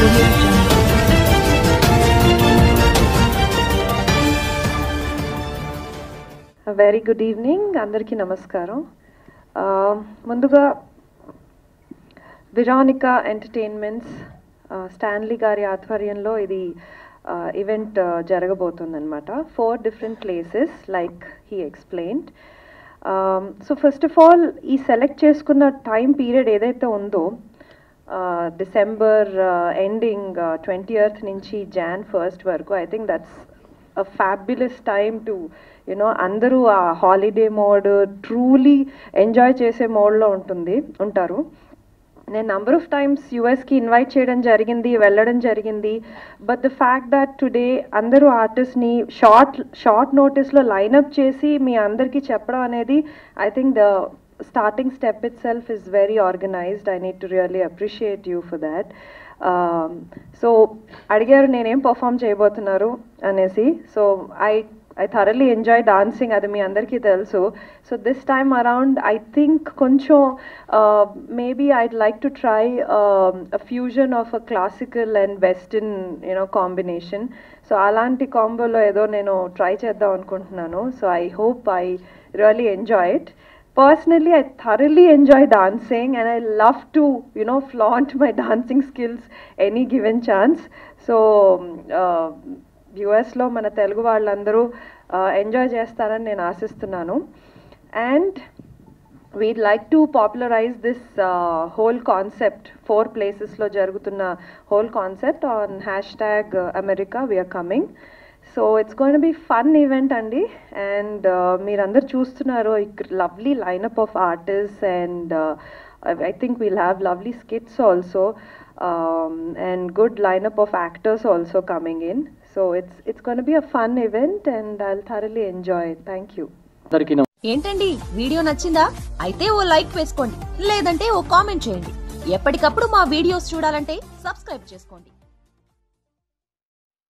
audio jungle. Very good evening అందరికీ నమస్కారం ఆ, ముందుగా విరానికా ఎంటర్టైన్మెంట్స్ స్టాన్లీ గారి ఆధ్వర్యంలో ఇది ఈవెంట్ జరగబోతుందన్నమాట four different places like he explained so first of all ఈ సెలెక్ట్ చేసుకున్న టైం పీరియడ్ ఏదైతే ఉందో డిసెంబర్ ఎండింగ్ ట్వంటీ ఎయిత్ నుంచి జాన్ ఫస్ట్ వరకు I think that's a fabulous time to you know అందరూ ఆ హాలిడే మోడ్ ట్రూలీ ఎంజాయ్ చేసే మోడ్లో ఉంటుంది ఉంటారు నేను నంబర్ ఆఫ్ టైమ్స్ యూఎస్కి ఇన్వైట్ చేయడం జరిగింది వెళ్ళడం జరిగింది but the fact that today అందరూ ఆర్టిస్ట్ని షార్ట్ షార్ట్ నోటీస్లో లైనప్ చేసి మీ అందరికీ చెప్పడం అనేది I think the starting step itself is very organised I need to really appreciate you for that so అడిగారు నేనేం పర్ఫామ్ చేయబోతున్నారు అనేసి so I I thoroughly enjoy dancing అది మీ అందరికీ తెలుసు so this time around I think కొంచెం maybe I'd like to try fusion of a classical and western you know combination so అలాంటి కాంబోలో ఏదో నేను ట్రై చేద్దాం అనుకుంటున్నాను so I hope I really enjoy it personally i thoroughly enjoy dancing and i love to you know flaunt my dancing skills any given chance so uh, యుఎస్లో మన తెలుగు వాళ్ళందరూ enjoy చేస్తారని నేను ఆశిస్తున్నాను and we'd like to popularise this whole concept four ప్లేసెస్లో జరుగుతున్న whole concept on hashtag America we're coming so it's gonna be fun event అండి and మీరందరూ చూస్తున్నారు lovely lineup of artist and I think we'll have lovely skits also and good lineup of actors also coming in so it's it's gonna be a fun event and I thoroughly enjoy thank you అందరికీ నమ- ఏంటండి video నచ్చిందా అయితే ఓ like వేసుకోండి లేదంటే ఓ comment చేయండి ఎప్పటికప్పుడు మా వీడియోస్ చూడాలంటే సబ్స్క్రైబ్ చేసుకోండి